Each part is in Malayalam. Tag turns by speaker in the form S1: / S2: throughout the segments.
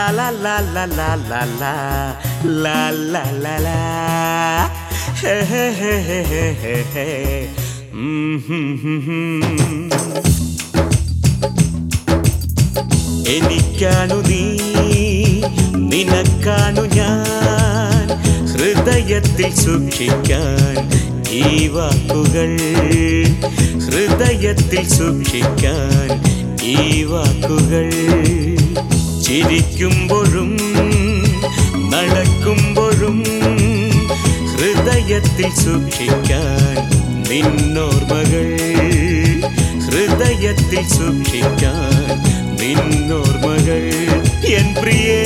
S1: la la la la la la la la la la ഹേ ഹേ ഹേ ഹേ ഹേ ഹേ ഹേ ഉം ഹും ഹും ഹും. എനിക്കാണു നീ നിനക്കാണു ഞാൻ ഹൃദയത്തിൽ സൂക്ഷിക്കാൻ ഈ വാക്കുകൾ ഹൃദയത്തിൽ സൂക്ഷിക്കാൻ ഈ വാക്കുകൾ ചിരിക്കുമ്പോഴും നടക്കുമ്പോഴും ഹൃദയത്തിൽ സൂക്ഷിക്കാൻ നിന്നോർമ്മകൾ ഹൃദയത്തിൽ സൂക്ഷിക്കാൻ നിന്നോർമ്മകൾ എൻ പ്രിയേ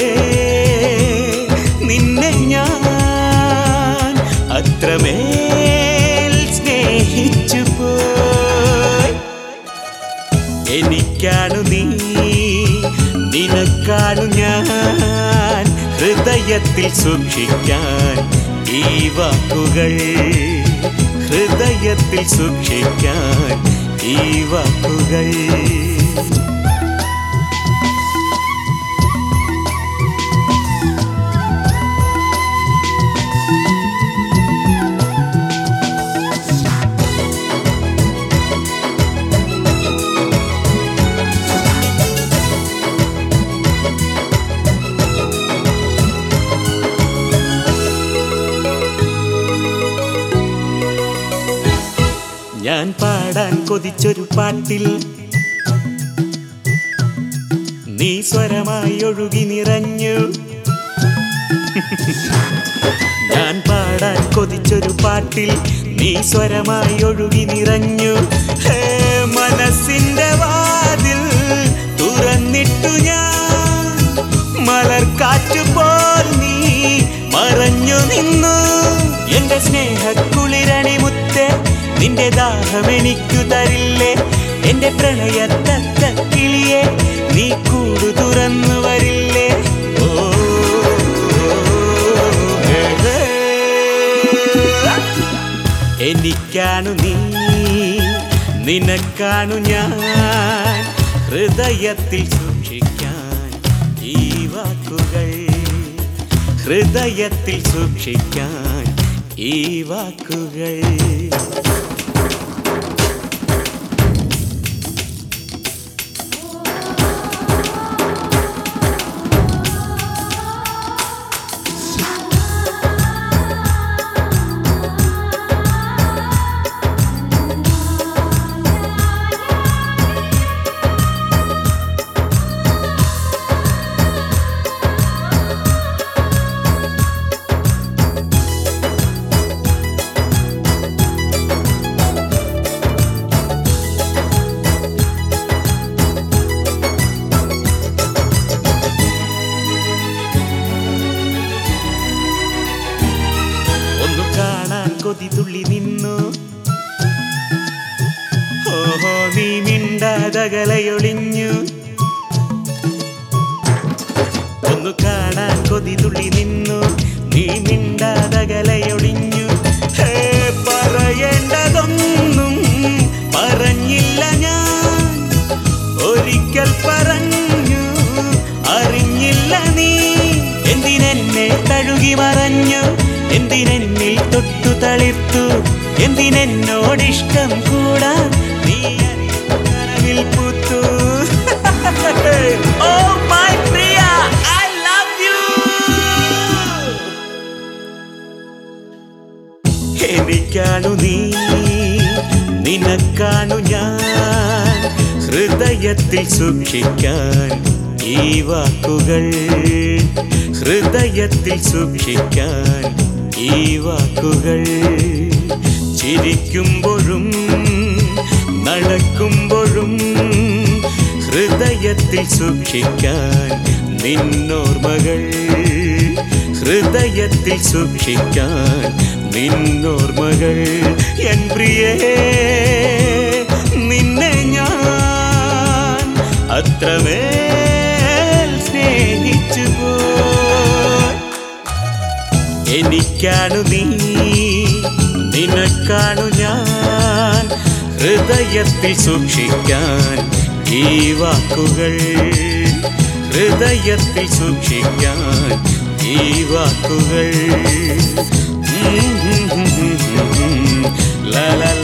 S1: നിന്നെ ഞാൻ അത്രമേൽ സ്നേഹിച്ചു പോയി എനിക്കാണു നീ നിനക്കാണു ഞാൻ ഹൃദയത്തിൽ സൂക്ഷിക്കാൻ ഈ വാക്കുകൾ ഹൃദയത്തിൽ സൂക്ഷിക്കാൻ ഈ വാക്കുകൾ ഞാൻ പാടാൻ കൊതിച്ചൊരു പാട്ടിൽ നീ സ്വരമായി ഒഴുകി നിറഞ്ഞു ഞാൻ പാടാൻ കൊതിച്ചൊരു പാട്ടിൽ നീ സ്വരമായി ഒഴുകി നിറഞ്ഞു ഹേ മനസ്സിന്റെ വാതിൽ തുറന്നിട്ടു ഞാൻ മലർക്കാറ്റു പോൽ നീ മറഞ്ഞു നിന്നു എന്റെ സ്നേഹക്കുളിരണി മുത്തേ നിന്റെ ദാഹം എനിക്കു തരില്ലേ എന്റെ പ്രണയത്തത്ത കിളിയെ നീ കൂടു തുറന്നു വരില്ലേ ഓ ഹേ, ഹേ. എനിക്കാണു നീ നിനക്കാണു ഞാൻ ഹൃദയത്തിൽ സൂക്ഷിക്കാൻ ഈ വാക്കുകൾ ഹൃദയത്തിൽ സൂക്ഷിക്കാൻ ഈ വാക്കുകൾ ഒന്നു കാണാൻ കൊതി തുള്ളി നിന്നു ഓഹോ നീ മിണ്ടാതകലയൊളിഞ്ഞു ഒന്നു കാണാൻ കൊതി തുള്ളി നിന്നു നീ മിണ്ടാതകലയൊളിഞ്ഞു ഹേ പറയേണ്ടതൊന്നും പറഞ്ഞില്ല ഞാൻ ഒരിക്കൽ പറഞ്ഞു അറിഞ്ഞില്ല നീ എന്തിനെന്നെ തഴുകി മറഞ്ഞു എന്തിനെന്നിൽ തൊട്ടു തളിർത്തു എന്തിനെന്നോടിഷ്ടം കൂടാ നീ കനവിൽ പൂത്തു ഓ മൈ പ്രിയ ഐ ലവ് യു എനിക്കാണു നീ നിനക്കാണു ഞാൻ ഹൃദയത്തിൽ സൂക്ഷിക്കാൻ ഈ വാക്കുകൾ ഹൃദയത്തിൽ സൂക്ഷിക്കാൻ ഈ വാക്കുകൾ ചിരിക്കുമ്പോഴും നടക്കുമ്പോഴും ഹൃദയത്തിൽ സൂക്ഷിക്കാൻ നിന്നോർമ്മകൾ ഹൃദയത്തിൽ സൂക്ഷിക്കാൻ നിന്നോർമ്മകൾ എൻ പ്രിയേ നിന്നെ ഞാൻ അത്രമേൽ സ്നേഹിച്ചു പോയി എനിക്കാണു നീ നിനക്കാണു ഞാൻ ഹൃദയത്തിൽ സൂക്ഷിക്കാൻ ഈ വാക്കുകൾ ഹൃദയത്തിൽ സൂക്ഷിക്കാൻ ഈ വാക്കുകൾ ലാ ലാ